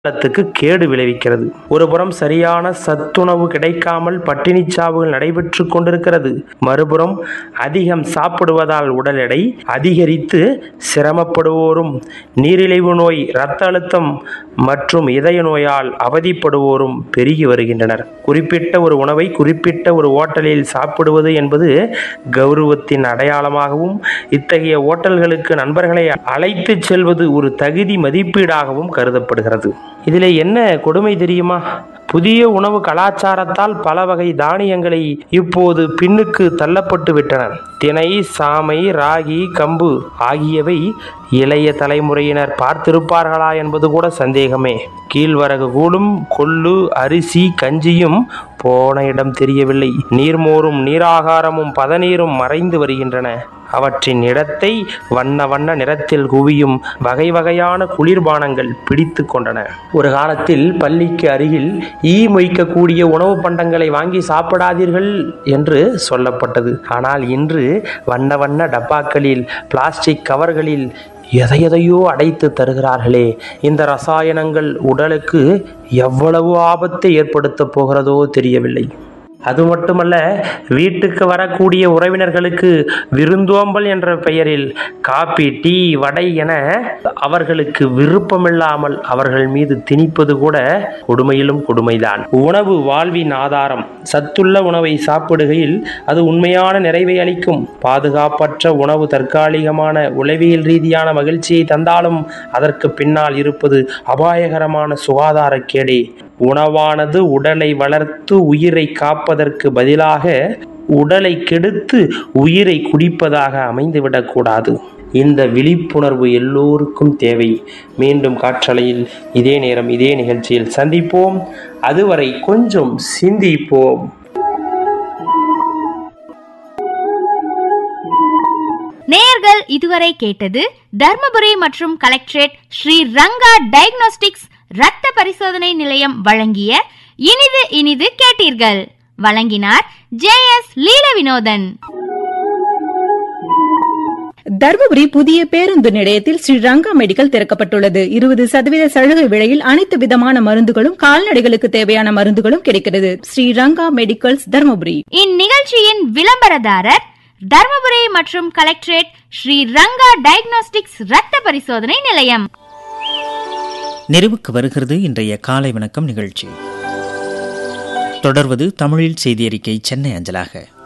உடல்நலத்துக்கு கேடு விளைவிக்கிறது ஒருபுறம் சரியான சத்துணவு கிடைக்காமல் பட்டினிச் சாவுகள் நடைபெற்று கொண்டிருக்கிறது மறுபுறம் அதிகம் சாப்பிடுவதால் உடல் எடை அதிகரித்து சிரமப்படுவோரும் நீரிழிவு நோய் இரத்த அழுத்தம் மற்றும் இதய நோயால் அவதிப்படுவோரும் பெருகி வருகின்றனர் குறிப்பிட்ட ஒரு உணவை குறிப்பிட்ட ஒரு ஓட்டலில் சாப்பிடுவது என்பது கௌரவத்தின் அடையாளமாகவும் இத்தகைய ஓட்டல்களுக்கு நண்பர்களை அழைத்துச் செல்வது ஒரு தகுதி மதிப்பீடாகவும் கருதப்படுகிறது இதில் என்ன கொடுமை தெரியுமா புதிய உணவு கலாச்சாரத்தால் பல வகை தானியங்களை இப்போது பின்னுக்கு தள்ளப்பட்டு விட்டன திணை சாமை ராகி கம்பு ஆகியவை இளைய தலைமுறையினர் பார்த்திருப்பார்களா என்பது கூட சந்தேகமே கீழ்வரகு கூழும் கொள்ளு அரிசி கஞ்சியும் போன இடம் தெரியவில்லை நீர்மோரும் நீராகாரமும் பதநீரும் மறைந்து வருகின்றன அவற்றின் இடத்தை வண்ண வண்ண நிறத்தில் குவியும் வகை வகையான குளிர்பானங்கள் பிடித்து கொண்டன ஒரு காலத்தில் பள்ளிக்கு அருகில் ஈ மொய்க்கக்கூடிய உணவு பண்டங்களை வாங்கி சாப்பிடாதீர்கள் என்று சொல்லப்பட்டது ஆனால் இன்று வண்ண வண்ண டப்பாக்களில் பிளாஸ்டிக் கவர்களில் எதை எதையோ அடைத்து தருகிறார்களே இந்த ரசாயனங்கள் உடலுக்கு எவ்வளவு ஆபத்தை ஏற்படுத்தப் போகிறதோ தெரியவில்லை அது மட்டுமல்ல வீட்டுக்கு வரக்கூடிய உறவினர்களுக்கு விருந்தோம்பல் என்ற பெயரில் காப்பி டீ வடை என அவர்களுக்கு விருப்பமில்லாமல் அவர்கள் மீது திணிப்பது கூட கொடுமையிலும் கொடுமைதான் உணவு வாழ்வின் ஆதாரம் சத்துள்ள உணவை சாப்பிடுகையில் அது உண்மையான நிறைவை அளிக்கும் பாதுகாப்பற்ற உணவு தற்காலிகமான உளவியல் ரீதியான மகிழ்ச்சியை தந்தாலும் அதற்கு பின்னால் இருப்பது அபாயகரமான சுகாதார கேடே உணவானது உடலை வளர்த்து உயிரை காப்பதற்கு பதிலாக உடலை கெடுத்து உயிரை குடிப்பதாக அமைந்துவிடக்கூடாது இந்த விழிப்புணர்வு எல்லோருக்கும் தேவை மீண்டும் காற்றலையில் இதே நேரம் இதே நிகழ்ச்சியில் சந்திப்போம் அதுவரை கொஞ்சம் சிந்திப்போம் நேயர்கள் இதுவரை கேட்டது தர்மபுரி மற்றும் கலெக்டரேட் ஸ்ரீ ரங்கா டயக்னோஸ்டிக்ஸ் இரத்த பரிசோதனை நிலையம் வழங்கிய இனிது இனிது கேட்டீர்கள் வழங்கினார் ஜே எஸ் லீல வினோதன் தர்மபுரி புதிய பேருந்து நிலையத்தில் ஸ்ரீ ரங்கா மெடிக்கல் திறக்கப்பட்டுள்ளது இருபது சதவீத சலுகை விலையில் அனைத்து விதமான மருந்துகளும் கால்நடைகளுக்கு தேவையான மருந்துகளும் கிடைக்கிறது ஸ்ரீ ரங்கா மெடிக்கல்ஸ் தர்மபுரி இந்நிகழ்ச்சியின் விளம்பரதாரர் தர்மபுரி மற்றும் கலெக்டரேட் ஸ்ரீ ரங்கா டயக்னோஸ்டிக்ஸ் இரத்த பரிசோதனை நிலையம் நிறைவுக்கு வருகிறது இன்றைய காலை வணக்கம் நிகழ்ச்சி தொடர்வது தமிழில் செய்தி அறிக்கை சென்னை அஞ்சலாக